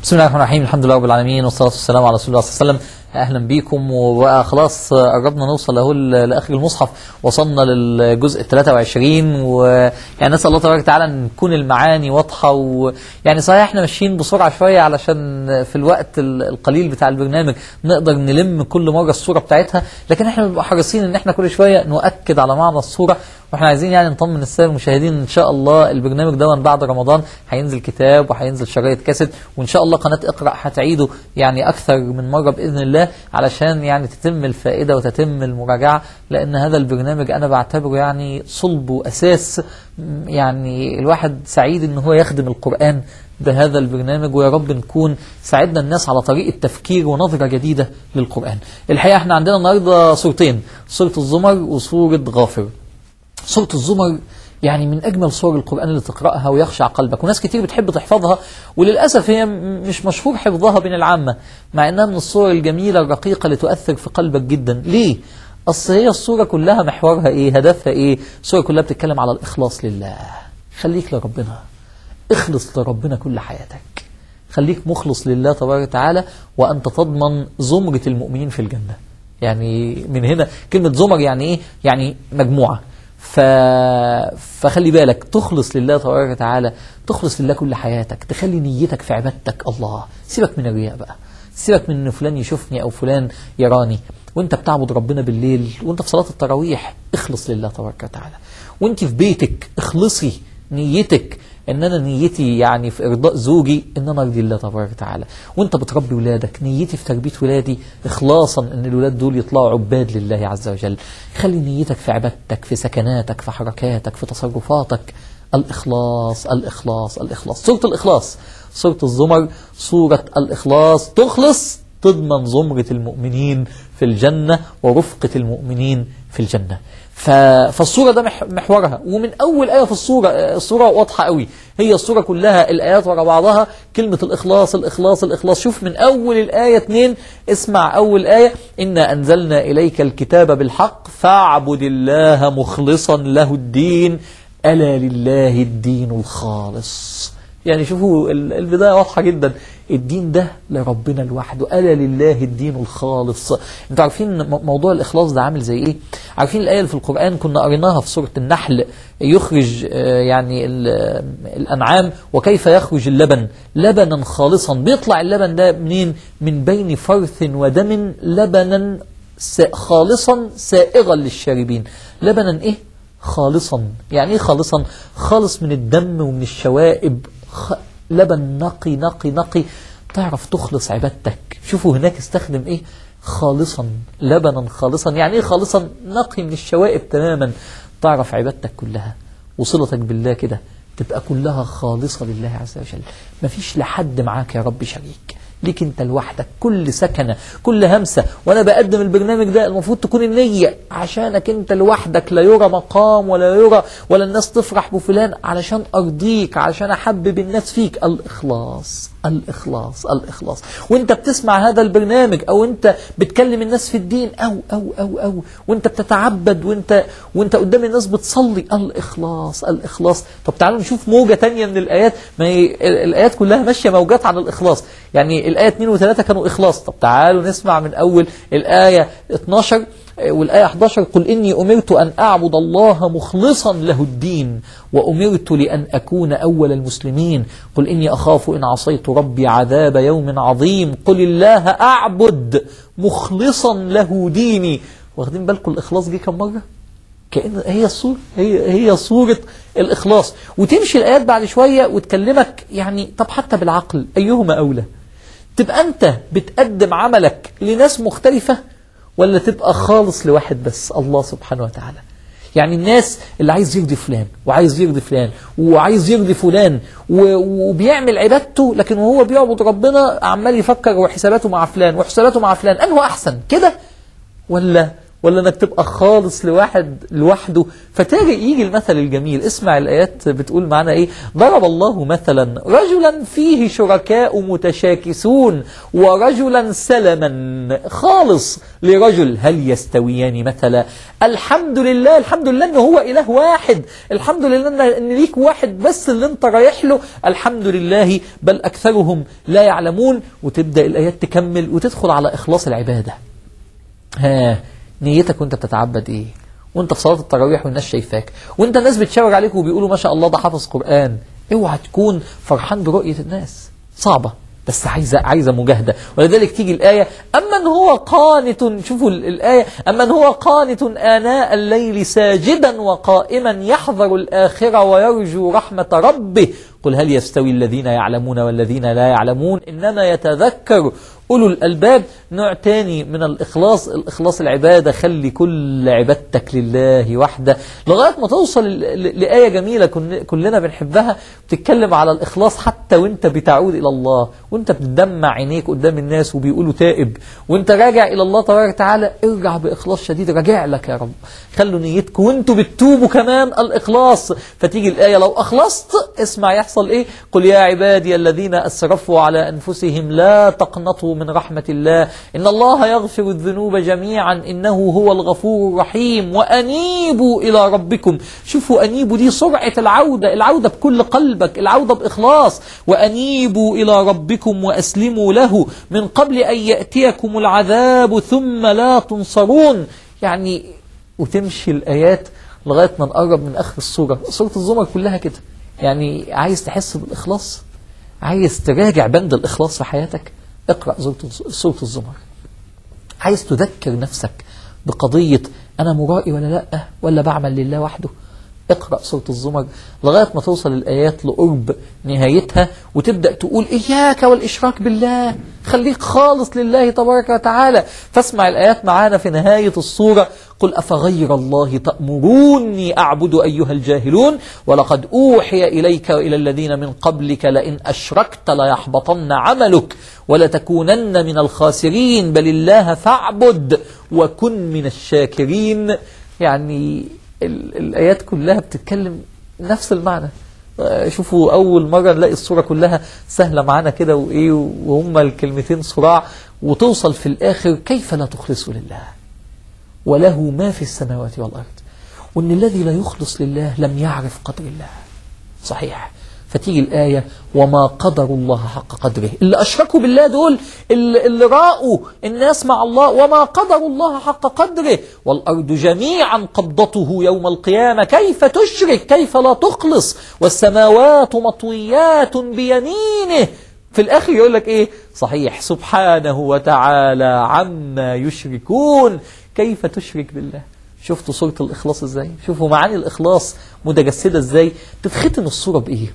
بسم الله الرحمن الرحيم الحمد لله رب العالمين والصلاة والسلام على رسول الله صلى الله عليه وسلم أهلا بيكم وبقى خلاص قربنا نوصل أهو لآخر المصحف وصلنا للجزء ال 23 ويعني نسأل الله تبارك وتعالى أن تكون المعاني واضحة ويعني صحيح احنا ماشيين بسرعة شوية علشان في الوقت القليل بتاع البرنامج نقدر نلم كل مرة الصورة بتاعتها لكن احنا بنبقى حريصين ان احنا كل شوية نؤكد على معنى الصورة واحنا عايزين يعني نطمن الساده المشاهدين ان شاء الله البرنامج ده بعد رمضان هينزل كتاب وهينزل شرايط كاسيت وان شاء الله قناه اقرا هتعيده يعني اكثر من مره باذن الله علشان يعني تتم الفائده وتتم المراجعه لان هذا البرنامج انا بعتبره يعني صلب واساس يعني الواحد سعيد ان هو يخدم القران بهذا البرنامج ويا رب نكون ساعدنا الناس على طريق التفكير ونظرة جديدة للقرآن الحقيقة احنا عندنا النهاردة صورتين صورة الزمر وصورة غافر سورة الزمر يعني من أجمل صور القرآن اللي تقرأها ويخشع قلبك وناس كتير بتحب تحفظها وللأسف هي مش مشهور حفظها بين العامة مع أنها من الصور الجميلة الرقيقة اللي تؤثر في قلبك جدا ليه؟ أصل هي الصورة كلها محورها إيه؟ هدفها إيه؟ الصورة كلها بتتكلم على الإخلاص لله خليك لربنا اخلص لربنا كل حياتك خليك مخلص لله تبارك وتعالى وأنت تضمن زمرة المؤمنين في الجنة يعني من هنا كلمة زمر يعني إيه؟ يعني مجموعة ف... فخلي بالك تخلص لله تبارك وتعالى تخلص لله كل حياتك تخلي نيتك في عبادتك الله سيبك من الرياء بقى سيبك من ان فلان يشوفني او فلان يراني وانت بتعبد ربنا بالليل وانت في صلاة التراويح اخلص لله تبارك وتعالى وانت في بيتك اخلصي نيتك ان انا نيتي يعني في ارضاء زوجي ان انا ارضي الله تبارك وتعالى وانت بتربي ولادك نيتي في تربيه ولادي اخلاصا ان الولاد دول يطلعوا عباد لله عز وجل خلي نيتك في عبادتك في سكناتك في حركاتك في تصرفاتك الاخلاص الاخلاص الاخلاص سوره الاخلاص سوره الزمر سوره الاخلاص تخلص تضمن زمره المؤمنين في الجنه ورفقه المؤمنين في الجنه فالصورة ده محورها ومن أول آية في الصورة الصورة واضحة قوي هي الصورة كلها الآيات ورا بعضها كلمة الإخلاص الإخلاص الإخلاص شوف من أول الآية 2 اسمع أول آية إنا أنزلنا إليك الكتاب بالحق فاعبد الله مخلصا له الدين ألا لله الدين الخالص يعني شوفوا البداية واضحة جدا الدين ده لربنا لوحده ألا لله الدين الخالص انتوا عارفين موضوع الإخلاص ده عامل زي إيه عارفين الآية اللي في القرآن كنا قريناها في سورة النحل يخرج يعني الأنعام وكيف يخرج اللبن لبنا خالصا بيطلع اللبن ده منين من بين فرث ودم لبنا خالصا سائغا للشاربين لبنا إيه خالصا يعني ايه خالصا خالص من الدم ومن الشوائب خ... لبن نقي نقي نقي تعرف تخلص عبادتك شوفوا هناك استخدم ايه خالصا لبنا خالصا يعني ايه خالصا نقي من الشوائب تماما تعرف عبادتك كلها وصلتك بالله كده تبقى كلها خالصة لله عز وجل مفيش لحد معاك يا رب شريك ليك انت لوحدك كل سكنة كل همسة وانا بقدم البرنامج ده المفروض تكون النية عشانك انت لوحدك لا يرى مقام ولا يرى ولا الناس تفرح بفلان علشان ارضيك علشان احبب الناس فيك الاخلاص الاخلاص الاخلاص وانت بتسمع هذا البرنامج او انت بتكلم الناس في الدين او او او او وانت بتتعبد وانت وانت قدام الناس بتصلي الاخلاص الاخلاص طب تعالوا نشوف موجة تانية من الايات ما هي الايات كلها ماشية موجات عن الاخلاص يعني الآية 2 و3 كانوا إخلاص طب تعالوا نسمع من أول الآية 12 والآية 11 قل إني أمرت أن أعبد الله مخلصا له الدين وأمرت لأن أكون أول المسلمين قل إني أخاف إن عصيت ربي عذاب يوم عظيم قل الله أعبد مخلصا له ديني واخدين بالكم الإخلاص جه كم مرة كأن هي الصورة هي هي صورة الإخلاص وتمشي الآيات بعد شوية وتكلمك يعني طب حتى بالعقل أيهما أولى تبقى أنت بتقدم عملك لناس مختلفة ولا تبقى خالص لواحد بس الله سبحانه وتعالى يعني الناس اللي عايز يرضي فلان وعايز يرضي فلان وعايز يرضي فلان وبيعمل عبادته لكن وهو بيعبد ربنا عمال يفكر وحساباته مع فلان وحساباته مع فلان أنه أحسن كده ولا ولا انك تبقى خالص لواحد لوحده فتاجي يجي المثل الجميل اسمع الآيات بتقول معنا ايه ضرب الله مثلا رجلا فيه شركاء متشاكسون ورجلا سلما خالص لرجل هل يستويان مثلا الحمد لله الحمد لله ان هو اله واحد الحمد لله ان ان ليك واحد بس اللي انت رايح له الحمد لله بل اكثرهم لا يعلمون وتبدا الايات تكمل وتدخل على اخلاص العباده ها نيتك وانت بتتعبد ايه وانت في صلاه التراويح والناس شايفاك وانت الناس بتشاور عليك وبيقولوا ما شاء الله ده حافظ قران اوعى تكون فرحان برؤيه الناس صعبه بس عايزه عايزه مجاهده ولذلك تيجي الايه امن هو قانت شوفوا ال- الايه امن هو قانت اناء الليل ساجدا وقائما يحذر الاخره ويرجو رحمه ربه قل هل يستوي الذين يعلمون والذين لا يعلمون انما يتذكر أولو الألباب نوع تاني من الإخلاص الإخلاص العبادة خلي كل عبادتك لله وحده لغاية ما توصل ل- ل- لآية جميلة كن- كلنا بنحبها بتتكلم على الإخلاص حتى وانت بتعود إلى الله وانت بتدمع عينيك قدام الناس وبيقولوا تائب وانت راجع إلى الله تبارك وتعالى ارجع بإخلاص شديد راجع لك يا رب خلوا نيتكم وانتوا بتتوبوا كمان الإخلاص فتيجي الآية لو أخلصت اسمع يحصل إيه قل يا عبادي الذين أسرفوا على أنفسهم لا تقنطوا من رحمة الله إن الله يغفر الذنوب جميعا إنه هو الغفور الرحيم وأنيبوا إلى ربكم شوفوا أنيبوا دي سرعة العودة العودة بكل قلبك العودة بإخلاص وأنيبوا إلى ربكم وأسلموا له من قبل أن يأتيكم العذاب ثم لا تنصرون يعني وتمشي الآيات لغاية ما نقرب من آخر السورة سورة الزمر كلها كده يعني عايز تحس بالإخلاص عايز تراجع بند الإخلاص في حياتك اقرأ سورة- سورة الزمر عايز تذكر نفسك بقضية أنا مرائي ولا لأ ولا بعمل لله وحده اقرأ سورة الزمر لغاية ما توصل الآيات لقرب نهايتها وتبدأ تقول إياك والإشراك بالله خليك خالص لله تبارك وتعالى فاسمع الآيات معانا في نهاية الصورة قل أفغير الله تأمروني أعبد أيها الجاهلون ولقد أوحي إليك وإلى الذين من قبلك لئن أشركت ليحبطن عملك ولتكونن من الخاسرين بل الله فاعبد وكن من الشاكرين يعني ال- الآيات كلها بتتكلم نفس المعنى آه، شوفوا أول مرة نلاقي الصورة كلها سهلة معانا كده وإيه وهم الكلمتين صراع وتوصل في الآخر كيف لا تخلصوا لله وله ما في السماوات والأرض وأن الذي لا يخلص لله لم يعرف قدر الله صحيح فتيجي الآية وما قدر الله حق قدره اللي أشركوا بالله دول اللي, اللي راءوا الناس مع الله وما قدر الله حق قدره والأرض جميعا قبضته يوم القيامة كيف تشرك كيف لا تخلص والسماوات مطويات بيمينه في الآخر يقول لك إيه صحيح سبحانه وتعالى عما يشركون كيف تشرك بالله شفتوا صورة الإخلاص إزاي شوفوا معاني الإخلاص متجسدة إزاي تتختم الصورة بإيه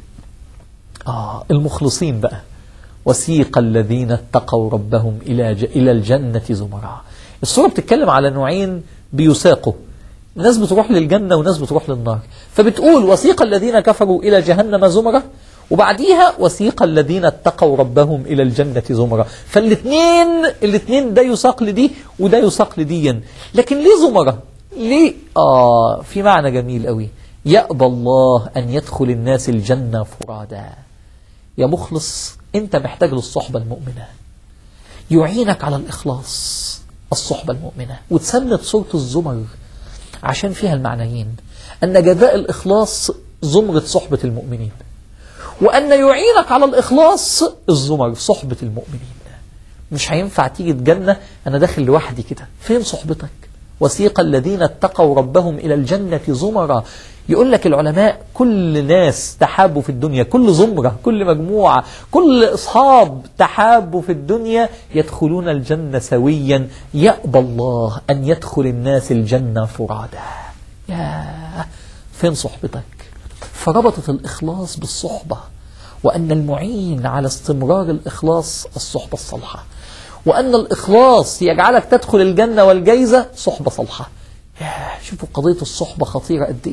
آه المخلصين بقى وسيق الذين اتقوا ربهم إلى ج... إلى الجنة زمرا الصورة بتتكلم على نوعين بيساقوا ناس بتروح للجنة وناس بتروح للنار فبتقول وسيق الذين كفروا إلى جهنم زمرا وبعديها وسيق الذين اتقوا ربهم إلى الجنة زمرا فالاثنين الاثنين ده يساق لدي وده يساق لديا لكن ليه زمرا ليه آه في معنى جميل قوي يأبى الله أن يدخل الناس الجنة فرادا يا مخلص أنت محتاج للصحبة المؤمنة يعينك على الإخلاص الصحبة المؤمنة وتسمت سورة الزمر عشان فيها المعنيين أن جزاء الإخلاص زمرة صحبة المؤمنين وأن يعينك على الإخلاص الزمر صحبة المؤمنين مش هينفع تيجي الجنة أنا داخل لوحدي كده فين صحبتك وسيق الذين اتقوا ربهم إلى الجنة زمرا يقول لك العلماء كل ناس تحابوا في الدنيا كل زمرة كل مجموعة كل أصحاب تحابوا في الدنيا يدخلون الجنة سويا يأبى الله أن يدخل الناس الجنة فرادا يا فين صحبتك فربطت الإخلاص بالصحبة وأن المعين على استمرار الإخلاص الصحبة الصالحة وأن الإخلاص يجعلك تدخل الجنة والجيزة صحبة صالحة ياه شوفوا قضية الصحبة خطيرة قد إيه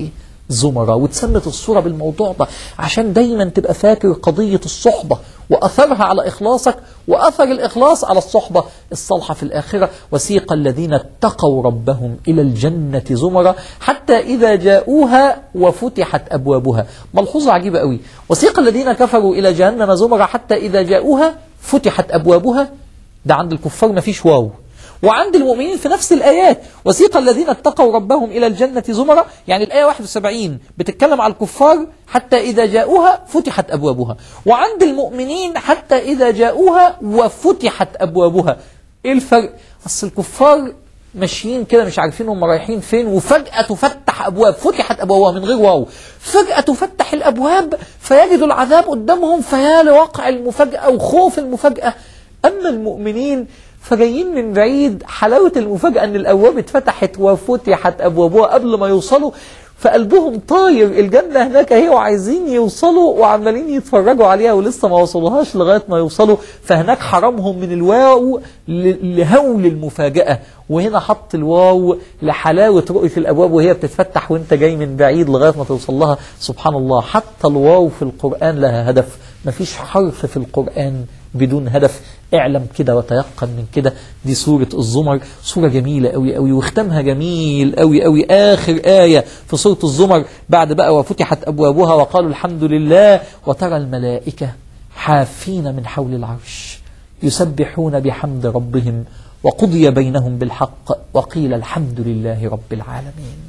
زمرة واتسمت الصورة بالموضوع ده عشان دايما تبقى فاكر قضية الصحبة وأثرها على إخلاصك وأثر الإخلاص على الصحبة الصالحة في الآخرة وسيق الذين اتقوا ربهم إلى الجنة زمرة حتى إذا جاءوها وفتحت أبوابها ملحوظة عجيبة قوي وسيق الذين كفروا إلى جهنم زمرة حتى إذا جاءوها فتحت أبوابها ده عند الكفار مفيش واو وعند المؤمنين في نفس الآيات وسيق الذين اتقوا ربهم إلى الجنة زمرا يعني الآية 71 بتتكلم على الكفار حتى إذا جاءوها فتحت أبوابها وعند المؤمنين حتى إذا جاءوها وفتحت أبوابها إيه الفرق؟ أصل الكفار ماشيين كده مش عارفين هم رايحين فين وفجأة تفتح أبواب فتحت أبوابها من غير واو فجأة تفتح الأبواب فيجدوا العذاب قدامهم فيا لواقع المفاجأة وخوف المفاجأة أما المؤمنين فجايين من بعيد حلاوة المفاجأة أن الأبواب اتفتحت وفتحت أبوابها قبل ما يوصلوا فقلبهم طاير الجنة هناك هي وعايزين يوصلوا وعمالين يتفرجوا عليها ولسه ما وصلوهاش لغاية ما يوصلوا فهناك حرمهم من الواو ل- لهول المفاجأة وهنا حط الواو لحلاوة رؤية الأبواب وهي بتتفتح وانت جاي من بعيد لغاية ما توصل لها سبحان الله حتى الواو في القرآن لها هدف مفيش حرف في القرآن بدون هدف اعلم كده وتيقن من كده دي سورة الزمر سورة جميلة قوي قوي واختمها جميل قوي قوي آخر آية في سورة الزمر بعد بقى وفتحت أبوابها وقالوا الحمد لله وترى الملائكة حافين من حول العرش يسبحون بحمد ربهم وقضي بينهم بالحق وقيل الحمد لله رب العالمين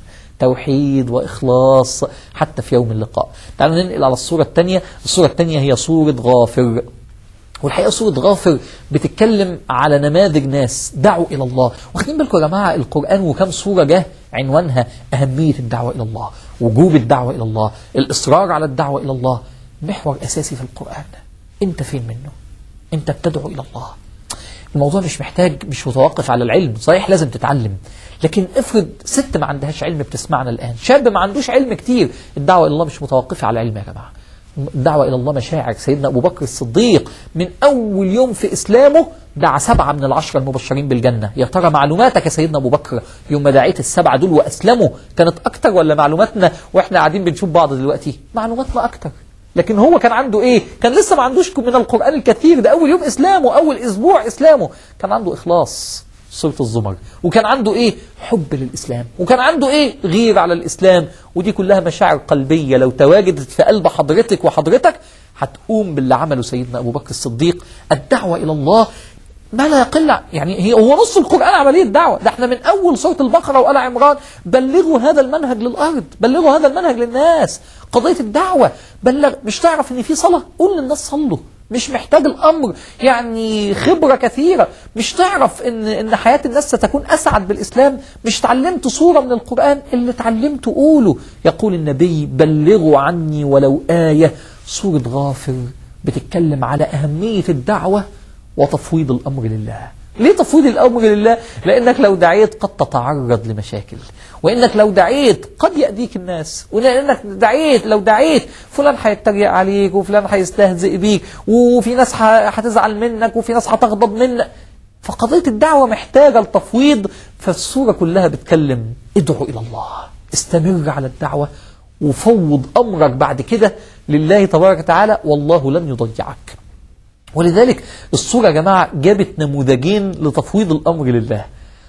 توحيد وإخلاص حتى في يوم اللقاء تعالوا ننقل على الصورة الثانية الصورة الثانية هي صورة غافر والحقيقة سورة غافر بتتكلم على نماذج ناس دعوا إلى الله واخدين بالكم يا جماعة القرآن وكم سورة جه عنوانها أهمية الدعوة إلى الله وجوب الدعوة إلى الله الإصرار على الدعوة إلى الله محور أساسي في القرآن أنت فين منه أنت بتدعو إلى الله الموضوع مش محتاج مش متوقف على العلم صحيح لازم تتعلم لكن افرض ست ما عندهاش علم بتسمعنا الآن شاب ما عندوش علم كتير الدعوة إلى الله مش متوقفة على علم يا جماعة الدعوة إلى الله مشاعر سيدنا أبو بكر الصديق من أول يوم في إسلامه دعا سبعة من العشرة المبشرين بالجنة يا ترى معلوماتك يا سيدنا أبو بكر يوم ما دعيت السبعة دول وأسلموا كانت أكتر ولا معلوماتنا وإحنا قاعدين بنشوف بعض دلوقتي معلوماتنا أكتر لكن هو كان عنده ايه كان لسه ما عندوش من القرآن الكثير ده اول يوم اسلامه اول اسبوع اسلامه كان عنده اخلاص سورة الزمر وكان عنده ايه حب للاسلام وكان عنده ايه غير على الاسلام ودي كلها مشاعر قلبية لو تواجدت في قلب حضرتك وحضرتك هتقوم باللي عمله سيدنا ابو بكر الصديق الدعوة الى الله ما لا يقل يعني هي هو نص القرآن عملية دعوة ده احنا من أول سورة البقرة وآل عمران بلغوا هذا المنهج للأرض بلغوا هذا المنهج للناس قضية الدعوة بلغ مش تعرف ان في صلاة قول للناس صلوا مش محتاج الأمر يعني خبرة كثيرة مش تعرف ان ان حياة الناس ستكون أسعد بالإسلام مش تعلمت صورة من القرآن اللي تعلمته قوله يقول النبي بلغوا عني ولو آية سورة غافر بتتكلم على أهمية الدعوة وتفويض الأمر لله ليه تفويض الأمر لله؟ لأنك لو دعيت قد تتعرض لمشاكل وإنك لو دعيت قد يأذيك الناس ولأنك دعيت لو دعيت فلان هيتريق عليك وفلان هيستهزئ بيك وفي ناس هتزعل منك وفي ناس هتغضب منك فقضية الدعوة محتاجة التفويض فالسورة كلها بتكلم ادعو إلى الله استمر على الدعوة وفوض أمرك بعد كده لله تبارك وتعالى والله لن يضيعك ولذلك الصورة يا جماعة جابت نموذجين لتفويض الأمر لله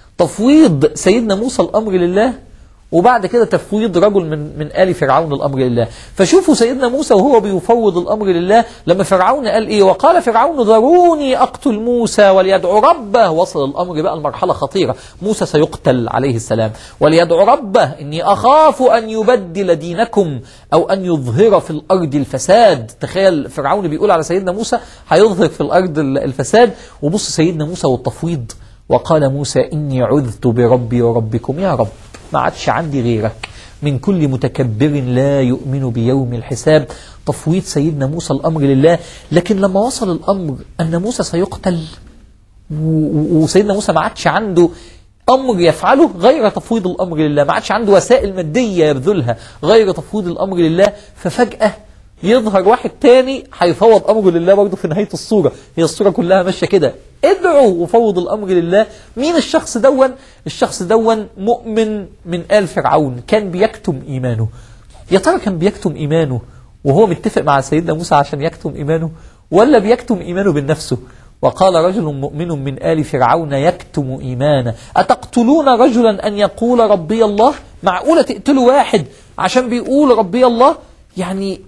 تفويض سيدنا موسى الأمر لله وبعد كده تفويض رجل من من آل فرعون الأمر لله فشوفوا سيدنا موسى وهو بيفوض الأمر لله لما فرعون قال إيه وقال فرعون ذروني أقتل موسى وليدعو ربه وصل الأمر بقى لمرحلة خطيرة موسى سيقتل عليه السلام وليدعو ربه إني أخاف أن يبدل دينكم أو أن يظهر في الأرض الفساد تخيل فرعون بيقول على سيدنا موسى هيظهر في الأرض الفساد وبص سيدنا موسى والتفويض وقال موسى إني عذت بربي وربكم يا رب ما عادش عندي غيرك من كل متكبر لا يؤمن بيوم الحساب تفويض سيدنا موسى الأمر لله لكن لما وصل الأمر أن موسى سيقتل وسيدنا موسى ما عادش عنده أمر يفعله غير تفويض الأمر لله ما عادش عنده وسائل مادية يبذلها غير تفويض الأمر لله ففجأة يظهر واحد تاني هيفوض أمره لله برضه في نهاية الصورة هي الصورة كلها ماشية كده ادعوا وفوض الأمر لله مين الشخص دون الشخص دون مؤمن من آل فرعون كان بيكتم إيمانه يا ترى كان بيكتم إيمانه وهو متفق مع سيدنا موسى عشان يكتم إيمانه ولا بيكتم إيمانه بنفسه وقال رجل مؤمن من آل فرعون يكتم إيمانه أتقتلون رجلا أن يقول ربي الله معقولة تقتلوا واحد عشان بيقول ربي الله يعني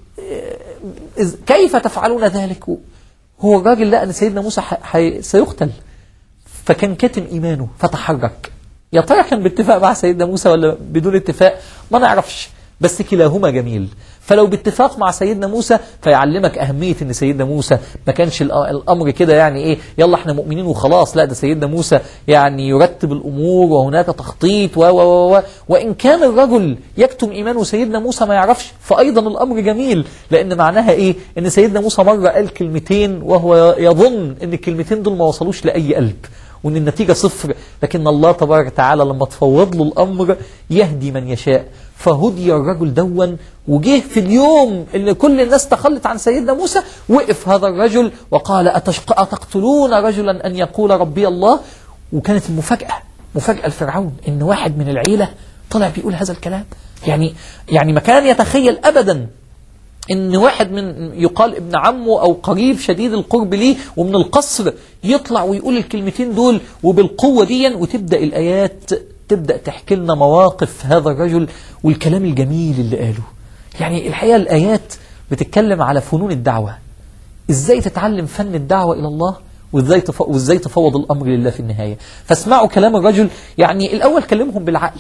آه، إز- كيف تفعلون ذلك هو الراجل لقى أن سيدنا موسى ح- حي- سيقتل فكان كاتم إيمانه فتحرك يا ترى كان باتفاق مع سيدنا موسى ولا بدون اتفاق ما نعرفش بس كلاهما جميل فلو باتفاق مع سيدنا موسى فيعلمك أهمية أن سيدنا موسى ما كانش الأ- الأمر كده يعني إيه يلا احنا مؤمنين وخلاص لا ده سيدنا موسى يعني يرتب الأمور وهناك تخطيط و و و و وإن كان الرجل يكتم إيمانه سيدنا موسى ما يعرفش فأيضا الأمر جميل لأن معناها إيه أن سيدنا موسى مرة قال كلمتين وهو يظن أن الكلمتين دول ما وصلوش لأي قلب وان النتيجة صفر لكن الله تبارك وتعالى لما تفوض له الامر يهدي من يشاء فهدي الرجل دون وجه في اليوم اللي كل الناس تخلت عن سيدنا موسى وقف هذا الرجل وقال أتشق أتقتلون رجلا أن يقول ربي الله وكانت المفاجأة مفاجأة لفرعون إن واحد من العيلة طلع بيقول هذا الكلام يعني يعني ما كان يتخيل أبدا ان واحد من يقال ابن عمه او قريب شديد القرب ليه ومن القصر يطلع ويقول الكلمتين دول وبالقوة دي وتبدأ الآيات تبدأ تحكي لنا مواقف هذا الرجل والكلام الجميل اللي قاله يعني الحقيقة الآيات بتتكلم على فنون الدعوة ازاي تتعلم فن الدعوة إلى الله وازاي تف... وازاي تفوض الأمر لله في النهاية فاسمعوا كلام الرجل يعني الأول كلمهم بالعقل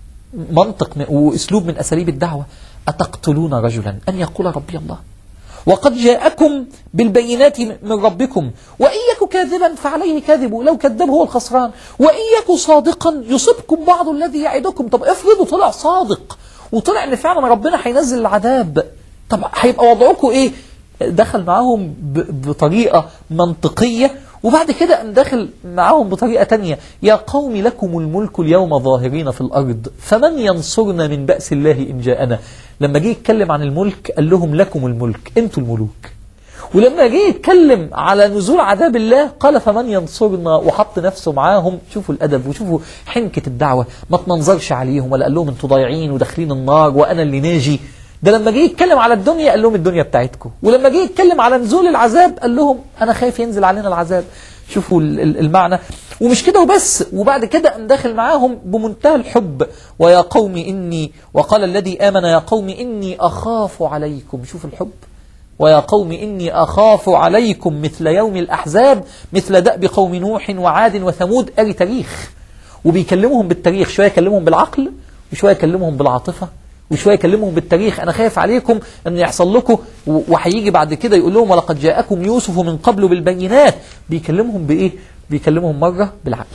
منطق من- واسلوب من اساليب الدعوه اتقتلون رجلا ان يقول ربي الله وقد جاءكم بالبينات من ربكم وان يك كاذبا فعليه كذبه لو كذب هو الخسران وان يك صادقا يصبكم بعض الذي يعدكم طب افرضوا طلع صادق وطلع ان فعلا ربنا هينزل العذاب طب هيبقى وضعكم ايه دخل معاهم ب- بطريقه منطقيه وبعد كده قام داخل معاهم بطريقة تانية يا قوم لكم الملك اليوم ظاهرين في الأرض فمن ينصرنا من بأس الله إن جاءنا لما جه يتكلم عن الملك قال لهم لكم الملك انتوا الملوك ولما جه يتكلم على نزول عذاب الله قال فمن ينصرنا وحط نفسه معاهم شوفوا الأدب وشوفوا حنكة الدعوة ما تنظرش عليهم ولا قال لهم انتوا ضايعين وداخلين النار وأنا اللي ناجي ده لما جه يتكلم على الدنيا قال لهم الدنيا بتاعتكم ولما جه يتكلم على نزول العذاب قال لهم انا خايف ينزل علينا العذاب شوفوا ال- ال- المعنى ومش كده وبس وبعد كده قام داخل معاهم بمنتهى الحب ويا قوم اني وقال الذي امن يا قوم اني اخاف عليكم شوف الحب ويا قوم إني أخاف عليكم مثل يوم الأحزاب مثل دأب قوم نوح وعاد وثمود أري تاريخ وبيكلمهم بالتاريخ شوية يكلمهم بالعقل وشوية يكلمهم بالعاطفة وشوية يكلمهم بالتاريخ أنا خايف عليكم أن يحصل لكم و- وهيجي بعد كده يقول لهم ولقد جاءكم يوسف من قبل بالبينات بيكلمهم بإيه؟ بيكلمهم مرة بالعقل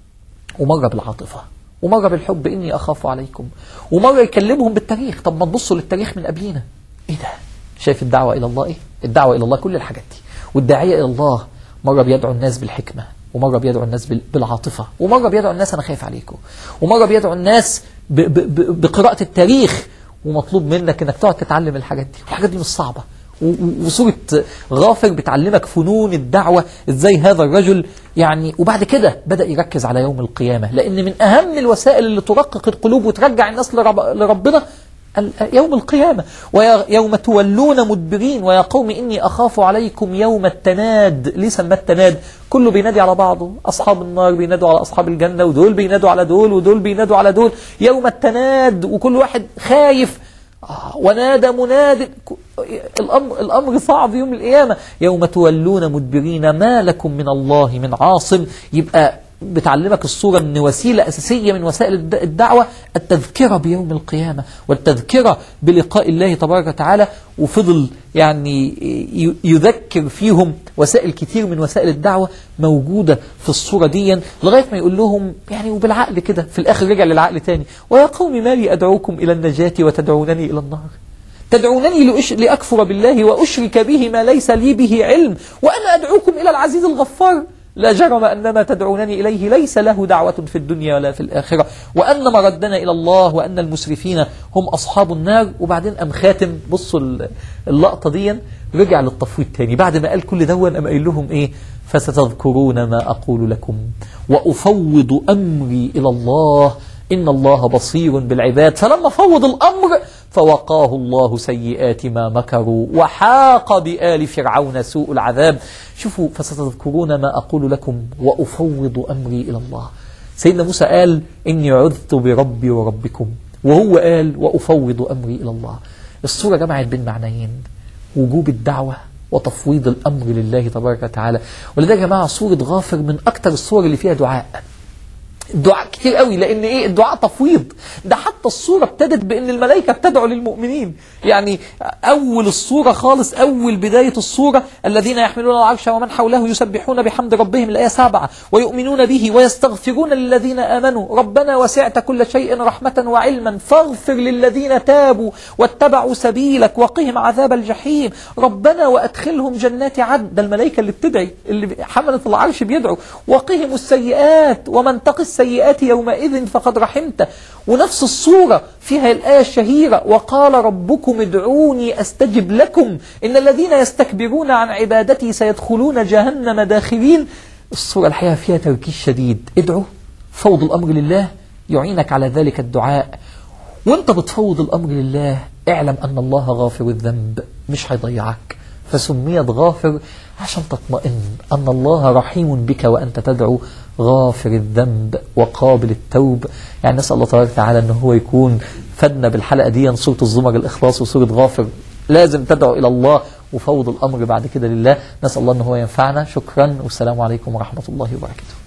ومرة بالعاطفة ومرة بالحب إني أخاف عليكم ومرة يكلمهم بالتاريخ طب ما تبصوا للتاريخ من قبلينا إيه ده شايف الدعوة إلى الله إيه الدعوة إلى الله كل الحاجات دي والداعية إلى الله مرة بيدعو الناس بالحكمة ومرة بيدعو الناس بال- بالعاطفة ومرة بيدعو الناس أنا خايف عليكم ومرة بيدعو الناس ب ب ب بقراءة التاريخ ومطلوب منك انك تقعد تتعلم الحاجات دي الحاجات دي مش صعبة و- و- وسورة غافر بتعلمك فنون الدعوة ازاي هذا الرجل يعني وبعد كده بدأ يركز على يوم القيامة لأن من أهم الوسائل اللي ترقق القلوب وترجع الناس لرب لربنا ال- يوم القيامة ويوم تولون مدبرين ويا قوم إني أخاف عليكم يوم التناد ليه سماه التناد كله بينادي على بعضه أصحاب النار بينادوا على أصحاب الجنة ودول بينادوا على دول ودول بينادوا على دول يوم التناد وكل واحد خايف آه، ونادى مناد ك- الأمر, الأمر صعب يوم القيامة يوم تولون مدبرين ما لكم من الله من عاصم يبقى بتعلمك الصورة أن وسيلة أساسية من وسائل الد- الدعوة التذكرة بيوم القيامة والتذكرة بلقاء الله تبارك وتعالى وفضل يعني ي- يذكر فيهم وسائل كتير من وسائل الدعوة موجودة في الصورة دي لغاية ما يقول لهم يعني وبالعقل كده في الآخر رجع للعقل تاني ويا قوم ما لي أدعوكم إلى النجاة وتدعونني إلى النار تدعونني لأش... لأكفر بالله وأشرك به ما ليس لي به علم وأنا أدعوكم إلى العزيز الغفار لا جرم أن ما تدعونني إليه ليس له دعوة في الدنيا ولا في الآخرة وأن مردنا إلى الله وأن المسرفين هم أصحاب النار وبعدين أم خاتم بصوا ال- اللقطة دي رجع للتفويض تاني بعد ما قال كل دون أم قايل لهم إيه فستذكرون ما أقول لكم وأفوض أمري إلى الله إن الله بصير بالعباد فلما فوض الأمر فوقاه الله سيئات ما مكروا وحاق بآل فرعون سوء العذاب شوفوا فستذكرون ما أقول لكم وأفوض أمري إلى الله سيدنا موسى قال إني عذت بربي وربكم وهو قال وأفوض أمري إلى الله الصورة جمعت بين معنيين وجوب الدعوة وتفويض الأمر لله تبارك وتعالى ولذلك يا جماعة سورة غافر من أكثر الصور اللي فيها دعاء الدعاء كتير قوي لان ايه الدعاء تفويض ده حتى الصوره ابتدت بان الملائكه بتدعو للمؤمنين يعني اول الصوره خالص اول بدايه الصوره الذين يحملون العرش ومن حوله يسبحون بحمد ربهم الايه سبعه ويؤمنون به ويستغفرون للذين امنوا ربنا وسعت كل شيء رحمه وعلما فاغفر للذين تابوا واتبعوا سبيلك وقهم عذاب الجحيم ربنا وادخلهم جنات عدن ده الملائكه اللي بتدعي اللي حمله العرش بيدعوا وقهم السيئات ومن تقي السيئات يومئذ فقد رحمته ونفس الصورة فيها الآية الشهيرة وقال ربكم ادعوني أستجب لكم إن الذين يستكبرون عن عبادتي سيدخلون جهنم داخلين الصورة الحقيقة فيها تركيز شديد ادعو فوض الأمر لله يعينك على ذلك الدعاء وانت بتفوض الأمر لله اعلم أن الله غافر الذنب مش هيضيعك فسميت غافر عشان تطمئن أن الله رحيم بك وأنت تدعو غافر الذنب وقابل التوب يعني نسأل الله تبارك وتعالى أنه هو يكون فدنا بالحلقة دي سورة الزمر الإخلاص وسورة غافر لازم تدعو إلى الله وفوض الأمر بعد كده لله نسأل الله أنه هو ينفعنا شكرا والسلام عليكم ورحمة الله وبركاته